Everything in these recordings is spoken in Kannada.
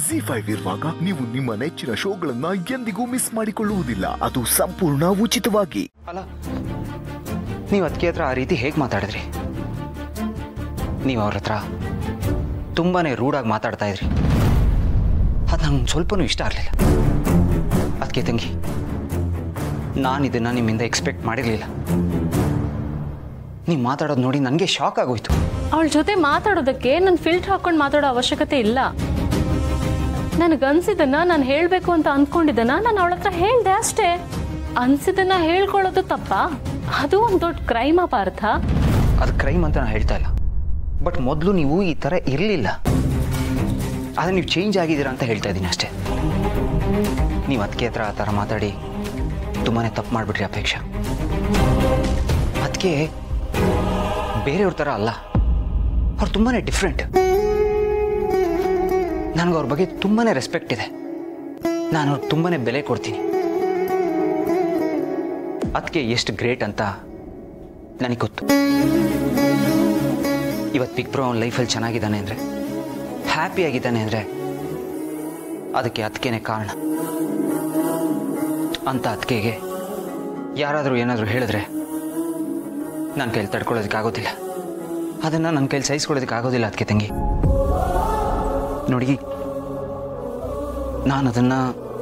ಜಿ ಫೈವ್ ಇರುವಾಗ ನೀವು ನಿಮ್ಮ ನೆಚ್ಚಿನ ಶೋಗಳನ್ನ ಎಂದಿಗೂ ಮಿಸ್ ಮಾಡಿಕೊಳ್ಳುವುದಿಲ್ಲ ಅದು ಸಂಪೂರ್ಣ ಉಚಿತವಾಗಿ ಅಲ್ಲ ನೀವು ಅದಕ್ಕೆ ಹತ್ರ ಆ ರೀತಿ ಹೇಗೆ ಮಾತಾಡಿದ್ರಿ ನೀವು ಅವ್ರ ಹತ್ರ ತುಂಬಾ ರೂಢಾಗಿ ಮಾತಾಡ್ತಾ ಇದ್ರಿ ಅದು ನಂಗೆ ಸ್ವಲ್ಪನೂ ಇಷ್ಟ ಆಗಲಿಲ್ಲ ಅದಕ್ಕೆ ತಂಗಿ ನಾನು ಇದನ್ನು ನಿಮ್ಮಿಂದ ಎಕ್ಸ್ಪೆಕ್ಟ್ ಮಾಡಿರಲಿಲ್ಲ ನೀವು ಮಾತಾಡೋದು ನೋಡಿ ನನಗೆ ಶಾಕ್ ಆಗೋಯ್ತು ಅವಳ ಜೊತೆ ಮಾತಾಡೋದಕ್ಕೆ ನಾನು ಫಿಲ್ಟರ್ ಹಾಕೊಂಡು ಮಾತಾಡೋ ಅವಶ್ಯಕತೆ ಇಲ್ಲ ನನಗನ್ಸಿದ್ದನ್ನ ನಾನು ಹೇಳಬೇಕು ಅಂತ ಅಂದ್ಕೊಂಡಿದ್ದನ್ನ ನಾನು ಅವಳ ಹತ್ರ ಹೇಳ್ದೆ ಅಷ್ಟೇ ಅನ್ಸಿದ್ದನ್ನ ಹೇಳ್ಕೊಳ್ಳೋದು ತಪ್ಪ ಅದು ಒಂದು ದೊಡ್ಡ ಕ್ರೈಮ ಪಾರ್ಥ ಅದು ಕ್ರೈಮ್ ಅಂತ ನಾನು ಹೇಳ್ತಾ ಇಲ್ಲ ಬಟ್ ಮೊದಲು ನೀವು ಈ ಥರ ಇರಲಿಲ್ಲ ಆದರೆ ನೀವು ಚೇಂಜ್ ಆಗಿದ್ದೀರಾ ಅಂತ ಹೇಳ್ತಾ ಇದ್ದೀನಿ ಅಷ್ಟೇ ನೀವು ಅದಕ್ಕೆ ಹತ್ರ ಆ ಥರ ಮಾತಾಡಿ ತುಂಬಾ ತಪ್ಪು ಮಾಡಿಬಿಟ್ರಿ ಅಪೇಕ್ಷಾ ಅದಕ್ಕೆ ಬೇರೆಯವ್ರ ಥರ ಅಲ್ಲ ಅವ್ರು ತುಂಬಾ ಡಿಫ್ರೆಂಟ್ ನನಗೆ ಅವ್ರ ಬಗ್ಗೆ ತುಂಬಾ ರೆಸ್ಪೆಕ್ಟ್ ಇದೆ ನಾನು ಅವ್ರಿಗೆ ತುಂಬಾ ಬೆಲೆ ಕೊಡ್ತೀನಿ ಅದಕ್ಕೆ ಎಷ್ಟು ಗ್ರೇಟ್ ಅಂತ ನನಗೆ ಗೊತ್ತು ಇವತ್ತು ಬಿಗ್ ಬ್ರೋ ಅವ್ನ ಲೈಫಲ್ಲಿ ಚೆನ್ನಾಗಿದ್ದಾನೆ ಅಂದರೆ ಹ್ಯಾಪಿ ಆಗಿದ್ದಾನೆ ಅಂದರೆ ಅದಕ್ಕೆ ಅದಕ್ಕೇನೆ ಕಾರಣ ಅಂತ ಅದಕ್ಕೆಗೆ ಯಾರಾದರೂ ಏನಾದರೂ ಹೇಳಿದ್ರೆ ನನ್ನ ಕೈಲಿ ತಡ್ಕೊಳ್ಳೋದಕ್ಕೆ ಆಗೋದಿಲ್ಲ ಅದನ್ನು ನನ್ನ ಕೈಲಿ ಸಹಿಸ್ಕೊಳ್ಳೋದಕ್ಕೆ ಆಗೋದಿಲ್ಲ ಅದಕ್ಕೆ ತಂಗಿ ನೋಡಿ ನಾನು ಅದನ್ನು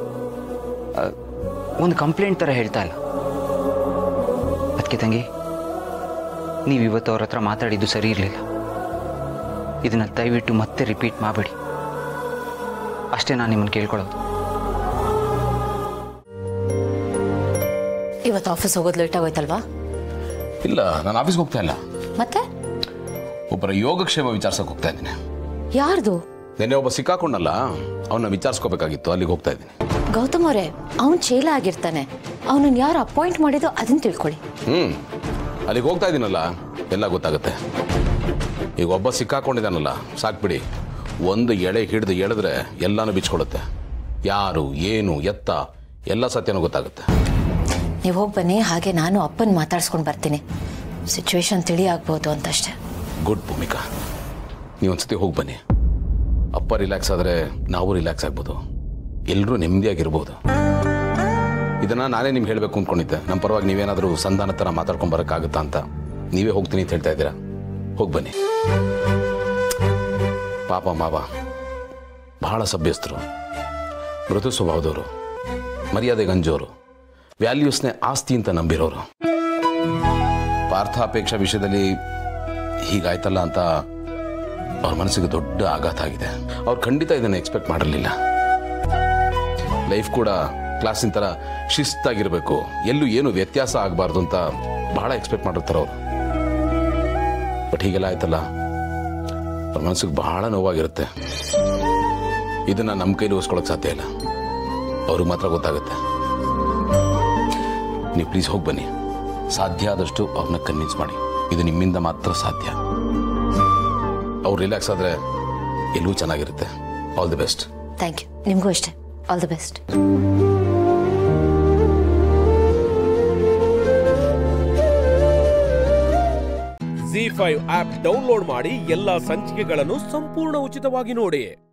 ಒಂದು ಕಂಪ್ಲೇಂಟ್ ಥರ ಹೇಳ್ತಾ ಇಲ್ಲ ಅದಕ್ಕೆ ತಂಗಿ ನೀವು ಇವತ್ತು ಅವ್ರ ಹತ್ರ ಮಾತಾಡಿದ್ದು ಸರಿ ಇರಲಿಲ್ಲ ಇದನ್ನು ದಯವಿಟ್ಟು ಮತ್ತೆ ರಿಪೀಟ್ ಮಾಡಬೇಡಿ ಅಷ್ಟೇ ನಾನು ನಿಮ್ಮನ್ನು ಕೇಳ್ಕೊಳ್ಳೋದು ಇವತ್ತು ಆಫೀಸ್ ಹೋಗೋದು ಲೇಟ್ ಆಗೋಯ್ತಲ್ವಾ ಇಲ್ಲ ನಾನು ಆಫೀಸ್ಗೆ ಹೋಗ್ತಾ ಇಲ್ಲ ಮತ್ತೆ ಒಬ್ಬರ ಯೋಗಕ್ಷೇಮ ವಿಚಾರಿಸಕ್ಕೆ ಹೋಗ್ತಾ ಇದ್ದೀನಿ ಯಾರ್ದು ನಿನ್ನೆ ಒಬ್ಬ ಸಿಕ್ಕಾಕೊಂಡಲ್ಲ ಅವನ್ನ ವಿಚಾರಿಸ್ಕೋಬೇಕಾಗಿತ್ತು ಅಲ್ಲಿಗೆ ಹೋಗ್ತಾ ಇದ್ದೀನಿ ಗೌತಮ್ ಅವರೇ ಅವನ್ ಚೇಲ ಆಗಿರ್ತಾನೆ ಅವನನ್ನ ಯಾರು ಅಪಾಯಿಂಟ್ ಮಾಡಿದೋ ಅದನ್ನ ತಿಳ್ಕೊಳ್ಳಿ ಹ್ಞೂ ಅಲ್ಲಿಗೆ ಹೋಗ್ತಾ ಇದ್ದೀನಲ್ಲ ಎಲ್ಲ ಗೊತ್ತಾಗುತ್ತೆ ಈಗ ಒಬ್ಬ ಸಿಕ್ಕಾಕೊಂಡಿದ್ದಾನಲ್ಲ ಸಾಕ್ಬಿಡಿ ಒಂದು ಎಳೆ ಹಿಡಿದು ಎಳೆದ್ರೆ ಎಲ್ಲಾನು ಬಿಚ್ಕೊಡುತ್ತೆ ಯಾರು ಏನು ಎತ್ತ ಎಲ್ಲ ಸತ್ಯನೂ ಗೊತ್ತಾಗುತ್ತೆ ನೀವು ಹೋಗಿ ಬನ್ನಿ ಹಾಗೆ ನಾನು ಅಪ್ಪನ ಮಾತಾಡ್ಸ್ಕೊಂಡು ಬರ್ತೀನಿ ಸಿಚುವೇಶನ್ ತಿಳಿ ಆಗ್ಬೋದು ಅಂತಷ್ಟೇ ಗುಡ್ ಭೂಮಿಕಾ ನೀವು ಒಂದ್ಸತಿ ಹೋಗಿ ಬನ್ನಿ ಅಪ್ಪ ರಿಲ್ಯಾಕ್ಸ್ ಆದರೆ ನಾವು ರಿಲ್ಯಾಕ್ಸ್ ಆಗ್ಬೋದು ಎಲ್ಲರೂ ನೆಮ್ಮದಿಯಾಗಿರ್ಬೋದು ಇದನ್ನ ನಾನೇ ನಿಮ್ಗೆ ಹೇಳಬೇಕು ಅಂದ್ಕೊಂಡಿದ್ದೆ ನಮ್ಮ ಪರವಾಗಿ ನೀವೇನಾದರೂ ಸಂಧಾನ ಥರ ಮಾತಾಡ್ಕೊಂಡು ಬರೋಕ್ಕಾಗುತ್ತಾ ಅಂತ ನೀವೇ ಹೋಗ್ತೀನಿ ಅಂತ ಹೇಳ್ತಾ ಇದ್ದೀರಾ ಹೋಗಿ ಬನ್ನಿ ಪಾಪ ಮಾವ ಬಹಳ ಸಭ್ಯಸ್ಥರು ಮೃದು ಸ್ವಭಾವದವರು ಮರ್ಯಾದೆ ಗಂಜೋರು ವ್ಯಾಲ್ಯೂಸ್ನೇ ಆಸ್ತಿ ಅಂತ ನಂಬಿರೋರು ಪಾರ್ಥಾಪೇಕ್ಷಾ ವಿಷಯದಲ್ಲಿ ಹೀಗಾಯ್ತಲ್ಲ ಅಂತ ಅವ್ರ ಮನಸ್ಸಿಗೆ ದೊಡ್ಡ ಆಘಾತ ಆಗಿದೆ ಅವ್ರು ಖಂಡಿತ ಇದನ್ನು ಎಕ್ಸ್ಪೆಕ್ಟ್ ಮಾಡಿರಲಿಲ್ಲ ಲೈಫ್ ಕೂಡ ಕ್ಲಾಸಿನ ಥರ ಶಿಸ್ತಾಗಿರಬೇಕು ಎಲ್ಲೂ ಏನು ವ್ಯತ್ಯಾಸ ಆಗಬಾರ್ದು ಅಂತ ಬಹಳ ಎಕ್ಸ್ಪೆಕ್ಟ್ ಮಾಡಿರ್ತಾರೆ ಅವರು ಬಟ್ ಹೀಗೆಲ್ಲ ಆಯ್ತಲ್ಲ ಅವ್ರ ಮನಸ್ಸಿಗೆ ಬಹಳ ನೋವಾಗಿರುತ್ತೆ ಇದನ್ನ ನಮ್ಮ ಕೈಲಿ ಉಳಿಸ್ಕೊಳಕ್ ಸಾಧ್ಯ ಇಲ್ಲ ಅವ್ರಿಗೆ ಮಾತ್ರ ಗೊತ್ತಾಗುತ್ತೆ ನೀವು ಪ್ಲೀಸ್ ಹೋಗಿ ಬನ್ನಿ ಸಾಧ್ಯ ಆದಷ್ಟು ಅವ್ರನ್ನ ಕನ್ವಿನ್ಸ್ ಮಾಡಿ ಇದು ನಿಮ್ಮಿಂದ ಮಾತ್ರ ಸಾಧ್ಯ ಅವ್ರು ರಿಲ್ಯಾಕ್ಸ್ ಆದರೆ ಎಲ್ಲೂ ಚೆನ್ನಾಗಿರುತ್ತೆ all the best thank you ನಿಮಗೂ ಅಷ್ಟೇ all the best G five app download ಮಾಡಿ ಎಲ್ಲಾ ಸಂಚಿಕೆಗಳನ್ನು ಸಂಪೂರ್ಣ ಉಚಿತವಾಗಿ ನೋಡಿ